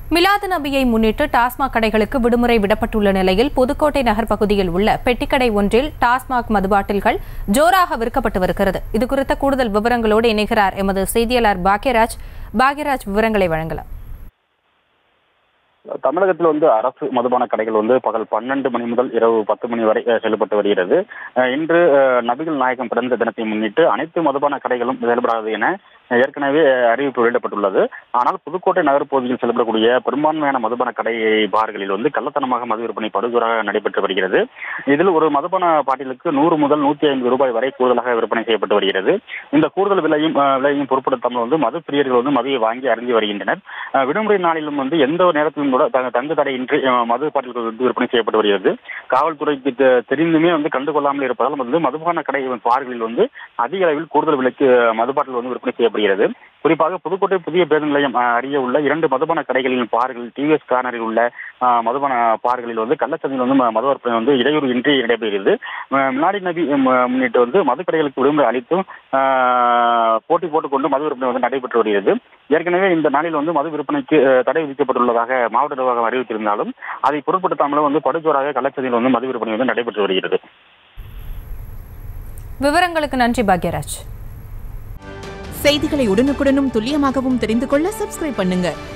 மிலாது நபியை முன்னிட்டு டாஸ்மாக் கடைகளுக்கு விடுமுறை விடப்பட்டுள்ள நிலையில் புதுக்கோட்டை நகர் பகுதியில் உள்ள பெட்டிக்கடை ஒன்றில் டாஸ்மாக் மதுபாட்டில்கள் ஜோராக விற்கப்பட்டு வருகிறது இதுகுறித்த கூடுதல் விவரங்களோடு இணைகிறார் எமது செய்தியாளர் பாக்யராஜ் பாக்யராஜ் விவரங்களை வழங்கலாம் தமிழகத்தில் வந்து அரசு மதுபான கடைகள் வந்து பகல் பன்னெண்டு மணி முதல் இரவு பத்து மணி வரை அஹ், செயல்பட்டு வருகிறது அஹ், இன்று அஹ், நபிகள் நாயகம் பிறந்த தினத்தை முன்னிட்டு அனைத்து மதுபான கடைகளும் செயல்படாது என ஏற்கனவே அஹ், அறிவிப்பு வெளியிடப்பட்டுள்ளது ஆனால் புதுக்கோட்டை நகர் பகுதியில் செயல்படக்கூடிய பெரும்பான்மையான மதுபான கடை பார்களில் வந்து கள்ளத்தனமாக மது விற்பனை படுஜோராக நடைபெற்று வருகிறது இதில் ஒரு மதுபான பாட்டிலுக்கு நூறு முதல் நூத்தி ஐம்பது ரூபாய் வரை கூடுதலாக விற்பனை செய்யப்பட்டு வருகிறது இந்த கூடுதல் விலையும் அஹ், விலையும் பொருட்படுத்தாமல் வந்து மது பிரியர்கள் வந்து மதுவை வாங்கி அருந்தி வருகின்றனர் அஹ், விடுமுறை நாளிலும் வந்து எந்த ஒரு நேரத்திலும் கூட த- தங்கு தடையின்றி அஹ், மது பாட்டில்கள் வந்து விற்பனை செய்யப்பட்டு வருகிறது காவல்துறைக்கு தெ- தெரிந்துமே வந்து கண்டுகொள்ளாமல் இருப்பதால் வந்து மதுபான கடை பார்களில் வந்து அதிக அளவில் கூடுதல் விலைக்கு அஹ், மது பாட்டில் வந்து விற்பனை செய்யப்படுகிறது குறிப்பாக புதுக்கோட்டை புதிய பேருந்து நிலையம் அஹ், அருகே உள்ள இரண்டு மதுபான கடைகளின் பார்கள் டிவிஎஸ் கார்னரில் உள்ள அஹ், மதுபான பார்களில் வந்து கள்ளச்சந்தையில் வந்து ம- மது விற்பனை வந்து இடையூறு இன்றி நடைபெறுகிறது அஹ், மிலாடி நபி ம- முன்னிட்டு வந்து மதுக்கடைகளுக்கு விடுமுறை அளித்தும் அஹ், போட்டி போட்டுக்கொண்டு மது விற்பனை வந்து நடைபெற்று வருகிறது ஏற்கனவே இந்த நாளில் வந்து மது விற்பனைக்கு அஹ், தடை விதிக்கப்பட்டுள்ளதாக மாவட்ட நிர்வாகம் அறிவித்திருந்தாலும் அதை பொருட்படுத்தாமலும் வந்து படுஜோராக கள்ளச்சந்தையில் வந்து மது விற்பனை வந்து நடைபெற்று வருகிறது விவரங்களுக்கு நன்றி பாக்யராஜ் செய்திகளை உடனுக்குடனும் துல்லியமாகவும் தெரிந்து கொள்ள சப்ஸ்கிரைப் பண்ணுங்க